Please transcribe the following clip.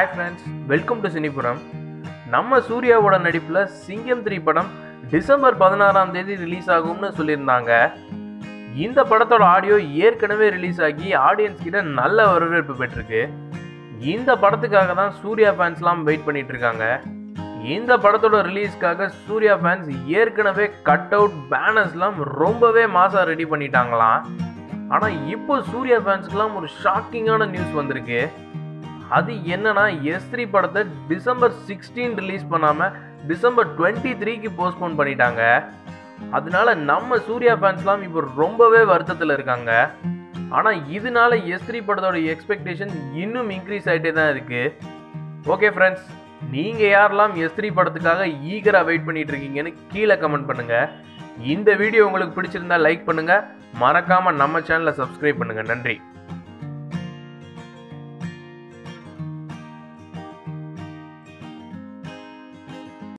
friends welcome to சினிபுரம் நம்ம சூர்யாவோட நடிப்பில் சிங்கம் த்ரீ படம் டிசம்பர் பதினாறாம் தேதி ரிலீஸ் ஆகும்னு சொல்லியிருந்தாங்க இந்த படத்தோட ஆடியோ ஏற்கனவே ரிலீஸ் ஆகி ஆடியன்ஸ் கிட்ட நல்ல வரவேற்பு பெற்றிருக்கு இந்த படத்துக்காக தான் சூர்யா ஃபேன்ஸ்லாம் வெயிட் பண்ணிட்டு இருக்காங்க இந்த படத்தோட ரிலீஸ்க்காக சூர்யா ஃபேன்ஸ் ஏற்கனவே கட் அவுட் பேனர்ஸ்லாம் ரொம்பவே மாசா ரெடி பண்ணிட்டாங்களாம் ஆனால் இப்போ சூர்யா ஃபேன்ஸ்க்குலாம் ஒரு ஷாக்கிங்கான நியூஸ் வந்திருக்கு அது என்னன்னா எஸ் த்ரீ படத்தை டிசம்பர் சிக்ஸ்டீன் ரிலீஸ் பண்ணாமல் டிசம்பர் டுவெண்ட்டி த்ரீக்கு போஸ்ட்போன் பண்ணிட்டாங்க அதனால நம்ம சூர்யா ஃபேன்ஸ்லாம் இப்போ ரொம்பவே வருத்தத்தில் இருக்காங்க ஆனால் இதனால எஸ் த்ரீ படத்தோட எக்ஸ்பெக்டேஷன் இன்னும் இன்க்ரீஸ் ஆகிட்டே தான் இருக்குது ஓகே ஃப்ரெண்ட்ஸ் நீங்கள் யாரெல்லாம் எஸ் த்ரீ படத்துக்காக ஈகராக வெயிட் பண்ணிட்டு இருக்கீங்கன்னு கீழே கமெண்ட் பண்ணுங்கள் இந்த வீடியோ உங்களுக்கு பிடிச்சிருந்தா லைக் பண்ணுங்கள் மறக்காமல் நம்ம சேனலை சப்ஸ்கிரைப் பண்ணுங்கள் நன்றி